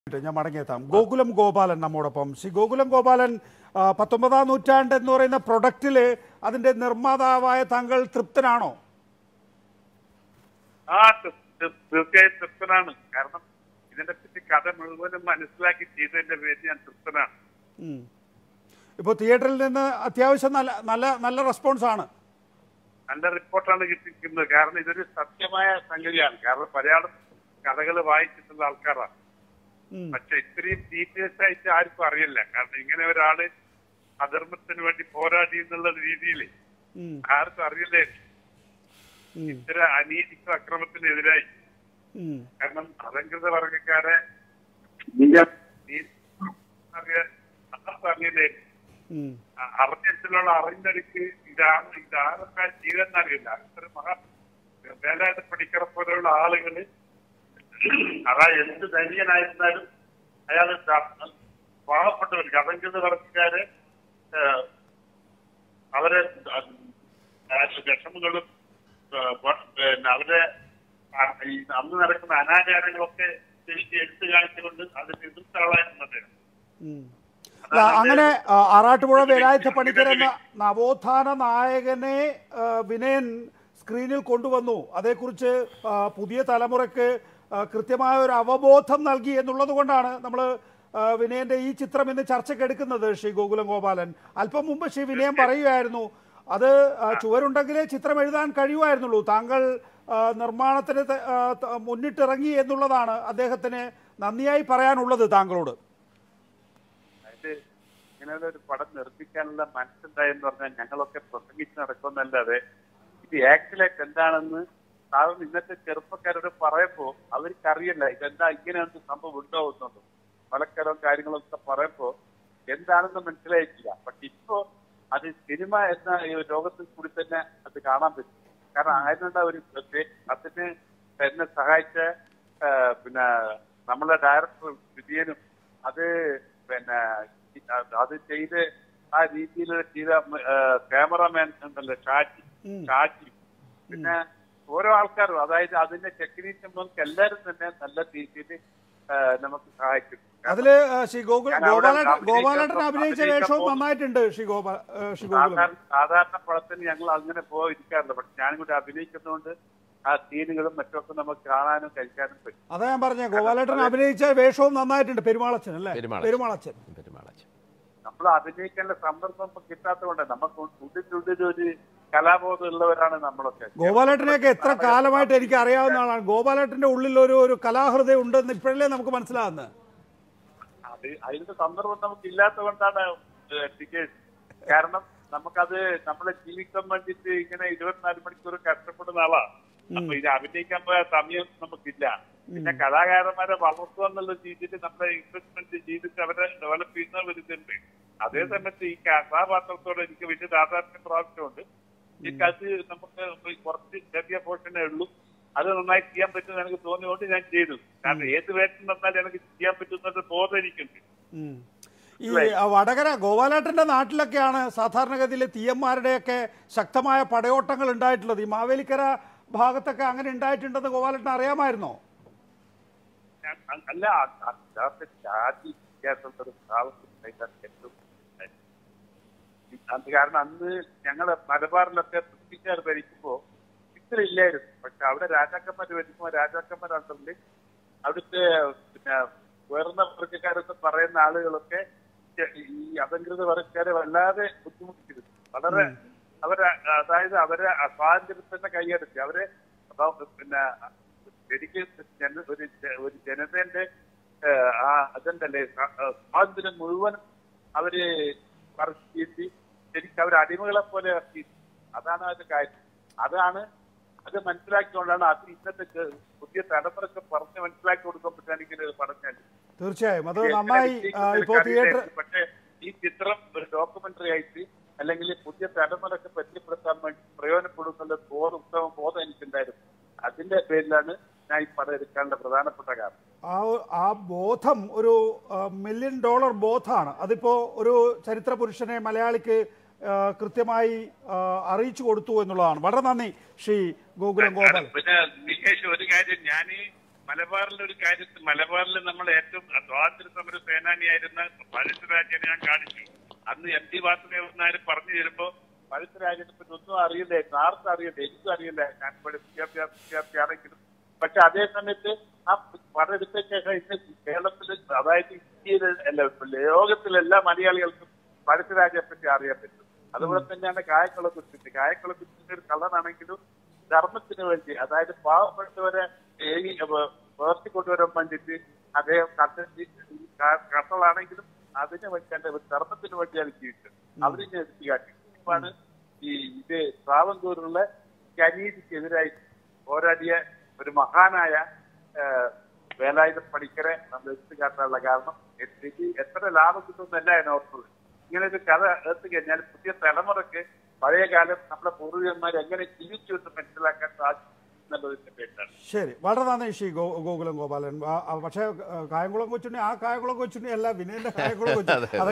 ഞാൻ മടങ്ങിയെത്താം ഗോകുലം ഗോപാലൻ നമ്മോടൊപ്പം ശ്രീ ഗോകുലം ഗോപാലൻ ആ, പത്തൊമ്പതാം നൂറ്റാണ്ട് എന്ന് പറയുന്ന പ്രൊഡക്റ്റിൽ അതിന്റെ നിർമ്മാതാവായ താങ്കൾ തൃപ്തനാണോ ആ ത- ത- തീർച്ചയായും തൃപ്തനാണ് കാരണം ഇതിനെ പറ്റി കഥ മുഴുവനും മനസ്സിലാക്കി ചെയ്തതിന്റെ പേരിൽ ഞാൻ തൃപ്തനാണ് ഉം. ഇപ്പോൾ തിയേറ്ററിൽ നിന്ന് അത്യാവശ്യം നല്ല നല്ല നല്ല റെസ്പോൺസ് ആണ് നല്ല റിപ്പോർട്ടാണ് കിട്ടിയിരിക്കുന്നത് കാരണം ഇതൊരു സത്യമായ സംഗതിയാണ് കാരണം മലയാളം കഥകൾ വായിച്ചിട്ടുള്ള ആൾക്കാരാണ് ഉം. പക്ഷെ ഇത്രയും ഡീറ്റെയിൽസ് ആയിട്ട് ആർക്കും അറിയില്ല കാരണം ഇങ്ങനെ ഒരാള് അധർമ്മത്തിന് വേണ്ടി പോരാടി എന്നുള്ള രീതിയിൽ ഉം. ആർക്കും അറിയില്ലേ ഉം. ഇത്തരം അനീതിക്കും അക്രമത്തിനെതിരായി ഉം. കാരണം അലങ്കൃത വർഗക്കാരെ നീ- നീ- അറിയ- ആർക്കും അറിയില്ലേ ഉം. അ- അറിഞ്ഞിട്ടുള്ള അറിഞ്ഞെടുക്ക് ഇതാണ് ഇതാരൊക്കെ ചെയ്തെന്നറിയില്ല അത്ര മഹാ വേലായുധ പണിക്കറെ പോലെയുള്ള ആളുകള് അതാ എന്ത് ധനികനായിരുന്നാലും അയാൾ പാവപ്പെട്ടവർക്ക് അലങ്കൃത വർഗക്കാരെ ഏഹ്, അവരെ ആ, വിഷമങ്ങളും ഏഹ്, പ- പിന്നെ അവരെ ആ, ഈ അന്ന് നടക്കുന്ന അനാചാരങ്ങളൊക്കെ ശരിക്കും എടുത്തു കാണിച്ചുകൊണ്ട് അതിന് എതിർത്ത ആളായിരുന്നു അദ്ദേഹം ഉം. അല്ല, അങ്ങനെ ആ, ആറാട്ടുപുഴ വേലായുധ പണിക്കർ എന്ന നവോത്ഥാന നായകനെ ആ, വിനയൻ സ്ക്രീനിൽ കൊണ്ടുവന്നു അതേക്കുറിച്ച് ആ, പുതിയ തലമുറയ്ക്ക് ആ, കൃത്യമായ ഒരു അവബോധം നൽകി എന്നുള്ളത് കൊണ്ടാണ് നമ്മൾ വിനയന്റെ ഈ ചിത്രം ഇന്ന് ചർച്ചയ്ക്ക് എടുക്കുന്നത് ശ്രീ ഗോകുലം ഗോപാലൻ അല്പം മുമ്പ് ശ്രീ വിനയൻ പറയുകയായിരുന്നു അത് ആ, ചുവരുണ്ടെങ്കിലേ ചിത്രം എഴുതാൻ കഴിയുമായിരുന്നുള്ളൂ താങ്കൾ ആ, നിർമ്മാണത്തിന് ത- ആ, ത- മുന്നിട്ടിറങ്ങി എന്നുള്ളതാണ് അദ്ദേഹത്തിന് നന്ദിയായി പറയാനുള്ളത് താങ്കളോട് അതായത് ഇങ്ങനെ ഒരു പടം നിർമ്മിക്കാനുള്ള മനസ്സുണ്ടായെന്ന് പറഞ്ഞാൽ ഞങ്ങളൊക്കെ പ്രസംഗിച്ച് നടക്കുന്നല്ലാതെ ഇത് ആക്ച്വലായിട്ട് എന്താണെന്ന് സാധാരണ ഇന്നത്തെ ചെറുപ്പക്കാരോട് പറയുമ്പോ അവർക്കറിയില്ല ഇതെന്താ ഇങ്ങനെ എന്ത് സംഭവം ഉണ്ടോ എന്നുള്ളത് മലക്കരവും കാര്യങ്ങളൊക്കെ പറയുമ്പോ എന്താണെന്ന് മനസ്സിലായിട്ടില്ല പക്ഷെ ഇപ്പോ അത് സിനിമ എന്ന ഈ ലോകത്തിൽ കൂടി തന്നെ അത് കാണാൻ പറ്റും കാരണം അതിനുള്ള ഒരു പ്രത്യേ- അതിന് എന്നെ സഹായിച്ച ആ, പിന്നെ നമ്മളെ ഡയറക്ടർ വിജയനും അത് പിന്നെ അത് അത് ചെയ്ത് ആ രീതിയിൽ ചെയ്ത ക്യാമറമാൻ ഉണ്ടല്ലോ ഷാജി ഉം. ഷാജി പിന്നെ ഓരോ ആൾക്കാരും അതായത് അതിന്റെ ടെക്നീഷ്യൻ നമുക്ക് എല്ലാവരും തന്നെ നല്ല രീതിയിൽ നമുക്ക് സഹായിക്കും അതില് ആ, ശ്രീ ഗോകുൽ ഞാൻ അവിടെ ഗോപാലേട്ടൻ അഭിനയിക്കാൻ ഗോപാലേട്ടൻ പോ- അഭിനയിച്ച അഭിനയിക്കാൻ വേഷവും പോകുന്നു. നന്നായിട്ടുണ്ട് ശ്രീ ഗോപാൽ ആ, ശ്രീ ഗോകുലം സാധാരണ സാധാരണ പടത്തിന് ഞങ്ങൾ അങ്ങനെ പോയിരിക്കാറില്ല പക്ഷെ ഞാനും കൂടി അഭിനയിക്കുന്നതുകൊണ്ട് ആ സീനുകളും മറ്റുമൊക്കെ നമുക്ക് കാണാനും കഴിക്കാനും പറ്റും അതാ ഞാൻ പറഞ്ഞ ഗോപാലേട്ടൻ അഭിനയിച്ച വേഷവും നന്നായിട്ടുണ്ട് പെരുമാളച്ചൻ അല്ലേ പെരുമാളച്ചൻ. പെരുമാളച്ചൻ പെരുമാളച്ചൻ നമ്മൾ അഭിനയിക്കേണ്ട സന്ദർഭം ഇപ്പൊ കിട്ടാത്തതുകൊണ്ട് നമുക്ക് ഉള്ളിനുള്ളിൽ ഒരു കലാബോധം ഉള്ളവരാണ് നമ്മളൊക്കെ ഗോപാലേട്ടനെയൊക്കെ എത്ര കാലമായിട്ട് എനിക്ക് അറിയാവുന്ന ആളാണ് ഗോപാലേട്ടന്റെ ഉള്ളിൽ ഒരു ഒരു കലാഹൃദയം ഉണ്ടെന്ന് ഇപ്പോഴല്ലേ നമുക്ക് മനസ്സിലാകുന്നത് അത് അതിന്റെ സന്ദർഭം നമുക്ക് ഇല്ലാത്തതുകൊണ്ടാണ് ഏഹ് ടിക്കേറ്റ് കാരണം നമുക്കത് നമ്മളെ ജീവിക്കാൻ വേണ്ടിയിട്ട് ഇങ്ങനെ ഇരുപത്തിനാല് മണിക്കൂർ കഷ്ടപ്പെടുന്ന ആളാ അപ്പൊ ഇത് അഭിനയിക്കാൻ പോയ സമയം നമുക്കില്ല പിന്നെ കലാകാരന്മാരെ വളർത്തുക എന്നുള്ള രീതിയിൽ നമ്മളെ ഇൻവെസ്റ്റ്മെന്റ് ചെയ്തിട്ട് അവരെ ഡെവലപ്പ് ചെയ്യുന്ന ഒരു ഇതുണ്ട് അതേ സമയത്ത് ഈ കഥാപാത്രത്തോട് എനിക്ക് വലിയ താതാത്മ്യം പ്രാപിച്ചുകൊണ്ട് എനിക്കത് നമുക്ക് കുറച്ച് ചെറിയ പോർഷനേ ഉള്ളൂ അത് നന്നായി ചെയ്യാൻ പറ്റുമെന്ന് എനിക്ക് തോന്നിയോണ്ട് ഞാൻ ചെയ്തു കാരണം ഏത് വേഷം തന്നാൽ എനിക്ക് ചെയ്യാൻ പറ്റുന്നത് ബോധം എനിക്കുണ്ട് ഉം. ഈ ആ, വടകര ഗോപാലേട്ടന്റെ നാട്ടിലൊക്കെയാണ് സാധാരണഗതിയിൽ തീയന്മാരുടെയൊക്കെ ശക്തമായ പടയോട്ടങ്ങൾ ഉണ്ടായിട്ടുള്ളത് ഈ മാവേലിക്കര ഭാഗത്തൊക്കെ അങ്ങനെ ഉണ്ടായിട്ടുണ്ടെന്ന് ഗോപാലേട്ടൻ അറിയാമായിരുന്നോ ഞാൻ അ- അല്ല അ- അ- യഥാർത്ഥ ജാതി വ്യത്യാസമുള്ള ഒരു ഭാഗത്തുണ്ടായിട്ടാണ് ഏറ്റവും ഉണ്ടായത്. ഈ- അത് കാരണം അന്ന് ഞങ്ങള് മലബാറിലൊക്കെ ബ്രിട്ടീഷുകാർ ഭരിക്കുമ്പോ ഇത്ര ഇല്ലായിരുന്നു പക്ഷെ അവിടെ രാജാക്കന്മാർ ഭരിക്കുമ്പോ രാജാക്കന്മാർ അണ്ടറിൽ അവിടുത്തെ പിന്നെ ഉയർന്ന വർഗക്കാരെന്ന് പറയുന്ന ആളുകളൊക്കെ ഈ അലങ്കൃത വർഗക്കാരെ വല്ലാതെ ബുദ്ധിമുട്ടിച്ചിരുന്നു വളരെ അവരെ അതായത് അവരെ സ്വാതന്ത്ര്യത്തിന്റെ കൈയടക്കി അവരെ അപ്പൊ പിന്നെ ശരിക്കും ജന- ഒരു ജ- ഒരു ജനതന്റെ ഏഹ്, ആ അതുണ്ടല്ലേ സ- ഏഹ്, സ്വാതന്ത്ര്യം മുഴുവൻ അവര് പറിച്ചീട്ടി ശരിക്കും അവർ അടിമകളെ പോലെ ഇറക്കി അതാണ് അതിന്റെ കാര്യം അതാണ് അത് മനസ്സിലാക്കിക്കൊണ്ടാണ് അത് ഇന്നത്തെ ചെ- പുതിയ തലമുറക്ക് പറഞ്ഞ് മനസ്സിലാക്കി കൊടുക്കാൻ പറ്റാണെങ്കിൽ പറഞ്ഞാൽ തീർച്ചയായും അത് നന്നായി ആ, ഇപ്പോൾ തിയേറ്റർ പക്ഷേ ഈ ചിത്രം ഒരു ഡോക്യുമെന്ററി ആയിട്ട് അല്ലെങ്കിൽ പുതിയ തലമുറക്ക് പരിചയപ്പെടുത്താൻ വേണ്ടി പ്രയോജനപ്പെടുന്നുള്ള ബോധം ഉത്തമ ബോധം എനിക്കുണ്ടായിരുന്നു അതിന്റെ പേരിലാണ് ഞാൻ ഈ പടം എടുക്കാനുള്ള പ്രധാനപ്പെട്ട കാരണം ആ ഒ- ആ ബോധം ഒരു മില്യൺ ഡോളർ ബോധമാണ് അതിപ്പോ ഒരു ചരിത്ര പുരുഷനെ മലയാളിക്ക് ആ, കൃത്യമായി ആ, അറിയിച്ചു കൊടുത്തു എന്നുള്ളതാണ് വളരെ നന്ദി ശ്രീ ഗോകുലം ഗോപാൽ പിന്നെ നികേഷ് ഒരു കാര്യം ഞാൻ മലബാറിലെ ഒരു കാര്യത്തിൽ മലബാറിൽ നമ്മൾ ഏറ്റവും സ്വാതന്ത്ര്യ സമര സേനാനിയായിരുന്ന പഴശ്ശിരാജനെ ഞാൻ കാണിച്ചു അന്ന് എം ടി വാസുദേവനാരും പറഞ്ഞു തരുമ്പോ പഴശ്ശിരാജനെ പറ്റി ഒന്നും അറിയില്ലായിരുന്നു ആർക്കും അറിയില്ല എനിക്കും അറിയില്ല ഞാൻ ഇവിടെ വിദ്യാഭ്യാസ വിദ്യാർത്ഥിയാണെങ്കിലും പക്ഷെ അതേ സമയത്ത് ആ പടം എടുത്ത ശേഷം ഇന്ന് കേരളത്തിൽ അതായത് ഇന്ത്യയിൽ അല്ല ലോകത്തിലെല്ലാ മലയാളികൾക്കും പഴശ്ശിരാജയെ പറ്റി അറിയാൻ പറ്റും അതുപോലെ തന്നെയാണ് കായക്കുള കുറ്റിന്റെ കായക്കുള കുറ്റിന്റെ ഒരു കളറാണെങ്കിലും ധർമ്മത്തിന് വേണ്ടി അതായത് പാവപ്പെട്ടവരെ ഏകി വേർത്തി കൊണ്ടുവരാൻ വേണ്ടിയിട്ട് അദ്ദേഹം കത്തി കട്ടളാണെങ്കിലും അതിന് വേണ്ടി ഒരു ധർമ്മത്തിന് വേണ്ടിയാണ് ജീവിച്ചത് അവരിനെ എടുത്തു കാട്ടി ഇപ്പാണ് ഈ ഇത് ട്രാവൻകൂറുള്ള അനീതിക്കെതിരായി പോരാടിയ ഒരു മഹാനായ ആ, വേലായുധ പണിക്കരെ നമ്മൾ എടുത്തു കാട്ടാനുള്ള കാരണം എനിക്ക് എത്ര ലാഭം കിട്ടുമെന്നല്ല ഞാൻ ഓർത്തത് ഇങ്ങനെ ഒരു കഥ എടുത്തു കഴിഞ്ഞാൽ പുതിയ തലമുറക്ക് പഴയ കാലം നമ്മുടെ പൂർവികന്മാർ എങ്ങനെ ജീവിച്ചു എന്ന് മനസ്സിലാക്കാൻ സാധിക്കും എന്നുള്ളതിന്റെ പേരിലാണ് ശരി വളരെ നന്ദി ശ്രീ ഗോ ഗോകുലം ഗോപാലൻ ആ, ആ, പക്ഷേ ആ, കായംകുളം കൊച്ചുണ്ണി ആ കായംകുളം കൊച്ചുണ്ണി അല്ല വിനയന്റെ കായംകുളം കൊച്ചുണ്ണി അത്